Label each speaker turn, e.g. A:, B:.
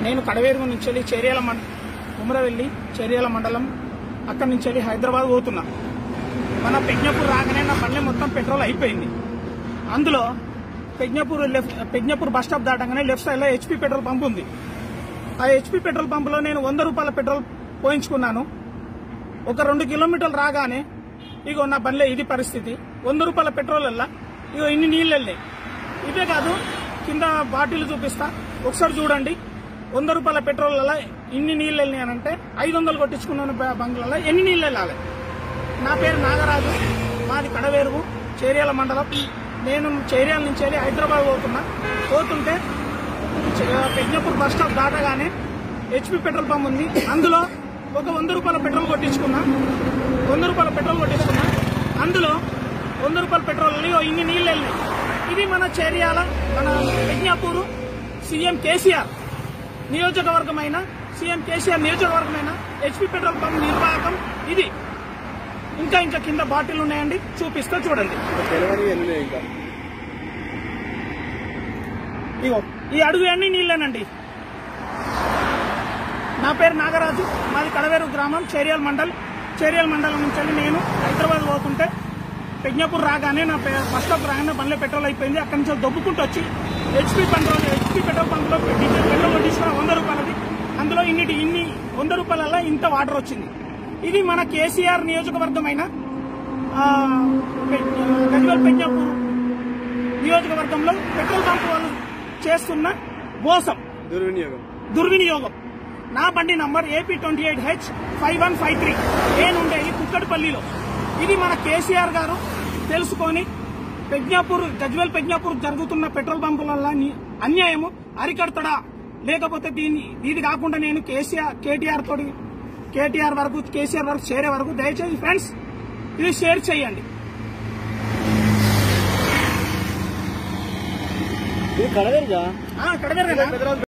A: నేను కడవేరు నుంచి వెళ్ళి చేర్యాల మండ ఉమరవెల్లి చేర్యాల మండలం అక్కడి నుంచి వెళ్ళి హైదరాబాద్ పోతున్నా మన పెజ్ఞపూర్ రాగానే నా బండి మొత్తం పెట్రోల్ అయిపోయింది అందులో Pragnapur left Pragnapur bus stop దాటంగానే లెఫ్ట్ సైడ్ లో హెచ్పీ పెట్రోల్ పంప్ ఉంది ఆ హెచ్పీ పెట్రోల్ పంపులో నేను వంద రూపాయల పెట్రోల్ పోయించుకున్నాను ఒక రెండు కిలోమీటర్లు రాగానే ఇగో నా బండ్లే ఇది పరిస్థితి వంద రూపాయల పెట్రోల్ వల్ల ఇగో ఇన్ని నీళ్ళు వెళ్ళాయి ఇదే కాదు కింద బాటిల్ చూపిస్తా ఒకసారి చూడండి వంద రూపాయల పెట్రోల్ వల్ల ఇన్ని నీళ్ళు వెళ్ళినాయి అని అంటే ఐదు వందలు కొట్టించుకున్నాను బ- బంగ్లాలో ఎన్ని నీళ్ళు వెళ్ళాలి నా పేరు నాగరాజు మాది కడవేరుగు చేర్యాల మండలం నేను చేర్యాల నుంచి వెళ్ళి హైదరాబాద్ పోతున్నా పోతుంటే చ- పెజ్ఞపూర్ బస్ స్టాప్ దాటగానే హెచ్పి పెట్రోల్ పంప్ ఉంది అందులో ఒక వంద రూపాయల పెట్రోల్ కొట్టించుకున్నా వంద రూపాయల పెట్రోల్ కొట్టించుకున్నా అందులో వంద రూపాయల పెట్రోల్ వెళ్ళి ఓ ఇన్ని నీళ్ళు వెళ్ళినాయి ఇది మన చేర్యాల మన పెజ్ఞాపూర్ సీఎం కేసీఆర్ నియోజకవర్గమైన సీఎం కేసీఆర్ నియోజకవర్గమైన హెచ్పి పెట్రోల్ పంప్ నిర్వాహకం ఇది ఇంకా ఇంకా కింద బాటిల్ ఉన్నాయండి చూపిస్తా చూడండి
B: తెలవని వెళ్ళినాయి ఇంకా
A: ఇగో ఈ అడుగు అన్ని నీళ్ళేనండి నా పేరు నాగరాజు మాది కడవేరు గ్రామం చేరియల్ మండల్ చేరియల్ మండలం నుంచి వెళ్ళి నేను హైదరాబాద్ పోతుంటే పెజ్ఞాపూర్ రాగానే నా పే- బస్ స్టాప్ రాగానే బండ్లో పెట్రోల్ అయిపోయింది అక్కడి నుంచి దొబ్బుకుంటూ వచ్చి హెచ్పీ పెట్రోల్ హెచ్పీ పెట్రోల్ పంప్లో డీజిల్ పెట్రోల్ కొట్టించుకున్న వంద రూపాయలది అందులో ఇన్నిటి ఇన్ని వంద రూపాయల ఇంత వాటర్ వచ్చింది ఇది మన కేసీఆర్ నియోజకవర్గమైన ఆ, పె- గజ్వేల్ పెజ్ఞాపూర్ నియోజకవర్గంలో పెట్రోల్ పంప్ వాళ్ళు చేస్తున్న మోసం
B: దుర్వినియోగం
A: దుర్వినియోగం నా బండి number AP twenty eight H five one five three నేనుండేది కుక్కడిపల్లిలో ఇది మన కేసీఆర్ గారు తెలుసుకొని పెజ్ఞాపూర్ గజ్వేల్ పెజ్ఞాపూర్ జరుగుతున్న పెట్రోల్ బంకుల వల్ల ని- అన్యాయము అరికడతాడా లేకపోతే దీన్ని ఇది కాకుండా నేను కేసీఆర్ కేటీఆర్ తోటి కేటీఆర్ వరకు కేసీఆర్ వరకు చేరే వరకు దయచేసి ఫ్రెండ్స్ ఇది షేర్ చేయండి
B: ఇది కడవేరుగా
A: ఆ, కడవేరు కదా